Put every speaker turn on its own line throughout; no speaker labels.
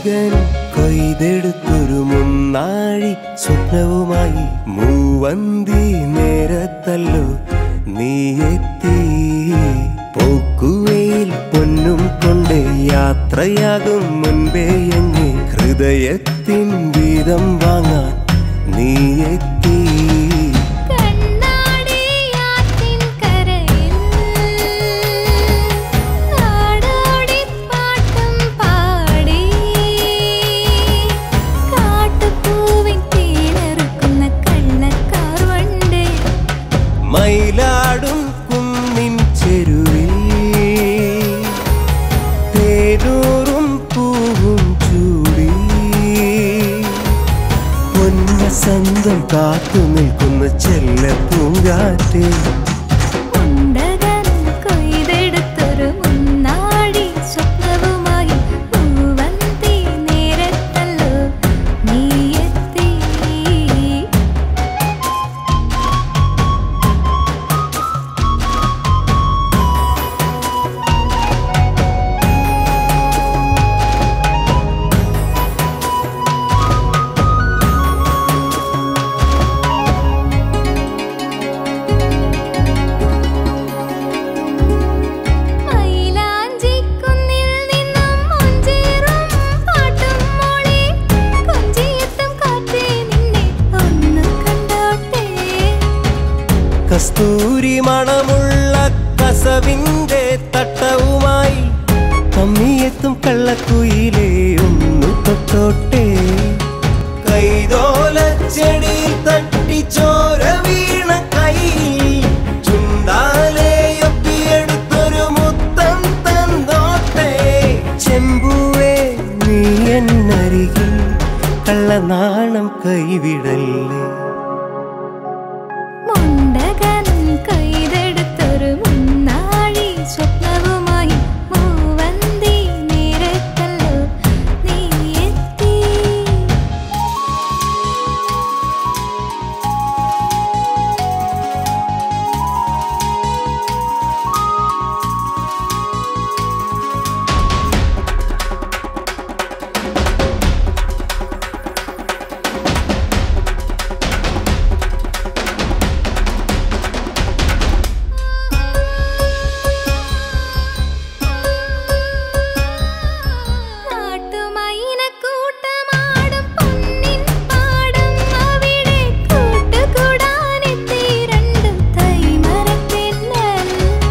മുണ്ടകൻ കൊയ്തെടുത്തൊരു മുന്നാഴി സ്വപ്നവുമായി മൂവന്തി നേരത്തല്ലോ നീ എത്തി പോക്കുവയിൽ പൊന്നും കൊണ്ട് യാത്രയാകും മുൻപേ എങ്ങെ ഹൃദയത്തിൻ വീതം വാങ്ങാൻ നീ എത്തി
കണ്ണാടിയാറ്റിൻ കരയിൽ നാടോടിപ്പാട്ടും പാടി കാട്ടുപൂവിൻ തേനറുക്കുന്ന കള്ളക്കാർ വണ്ടേ
മയിലാടും കുന്നിൻ ചെരുവിൽ തേരൂറും പൂവും ചൂടി പൊന്നസന്തം കാത്തു നിൽക്കുന്ന ചെല്ല പൂങ്കാറ്റേ
ഉണ്ടകൻ കൊയ്തെടുത്തൊരു മുന്നാടി സ്വപ്നവുമായി പൂവന്തി നേരത്തല്ലോ നീ എത്തി മൈലാഞ്ചിക്കുന്നിൽ നിന്നും മൊഞ്ചേറും പാട്ടും മോളെ കൊഞ്ചിയെത്തും കാറ്റേ നിന്നെ ഒന്ന് കണ്ടോട്ടെ
കസ്തൂരി മണമുള്ള കസവിന്റെ തട്ടവുമായി കമ്മിയെത്തും കള്ളക്കുയിലേ ഒന്നു തൊട്ടോട്ടെ കൈതോല ചെടിയിൽ തട്ടി ചോര വീണ കൈയിൽ ചുണ്ടാലെയൊപ്പിയെടുത്തൊരു മുത്തം തന്നോട്ടെ ചെമ്പുവേ നീ എന്നരികിൽ കള്ളനാണം കൈവിടല്ലേ
മുണ്ടകൻ കൊയ്തെടുത്തൊരു മുന്നാഴി സ്വപ്നവുമായി മൂവന്തി നേരത്തല്ലോ നീ എത്തി നാട്ടുമൈനക്കൂട്ടമാടും പൊന്നിൻ പാടം അവിടെ കൂട്ടുകൂടാനെത്തി രണ്ടു തൈമരത്തെന്നൽ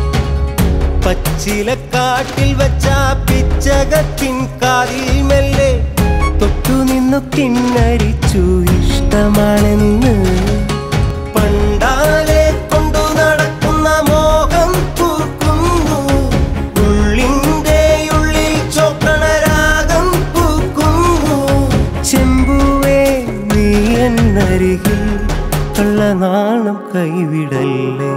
പച്ചിലക്കാട്ടിൽ വച്ച പിച്ചകത്തിൻ കാതിൽ മെല്ലെ തൊട്ടു നിന്നു കിന്നരിച്ചു ഇഷ്ടമാണെന്ന് പണ്ടാലെ കൊണ്ടു നടക്കുന്ന മോഹം പൂക്കുന്നു ഉള്ളിന്റെ ഉള്ളിൽ ചോക്കണരാഗം പൂക്കുന്നു ചെമ്പുവേ നീ എന്നരികിൽ കള്ളനാണം കൈവിടല്ലേ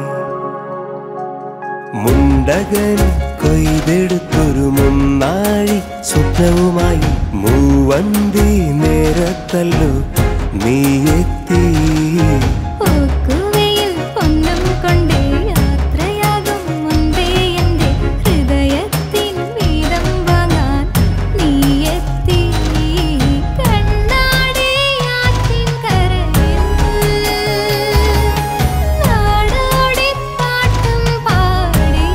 മുണ്ടകൻ കൊയ്തെടുത്തൊരു മുന്നാഴി സ്വപ്നവുമായി മൂവന്തി നേരത്തല്ലോ നീ എത്തി
പൂക്കുവയിൽ പൊന്നും കൊണ്ട് യാത്രയാകും മുൻപേ എൻ്റെ ഹൃദയത്തിൻ വീതം വാങ്ങാൻ നീ എത്തി കണ്ണാടിയാറ്റിൻ കരയിൽ നാടോടിപ്പാട്ടും പാടി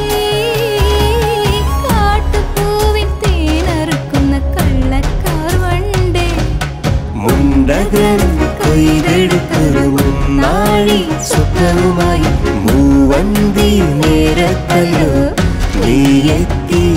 കാട്ടുപൂവിൻ തേനറുക്കുന്ന കള്ളക്കാർ വണ്ടേ
മുണ്ടകൻ കൊയ്തെടുത്തൊരു മുന്നാഴി സ്വപ്നവുമായി മൂവന്തി നേരത്തല്ലോ നീ എത്തി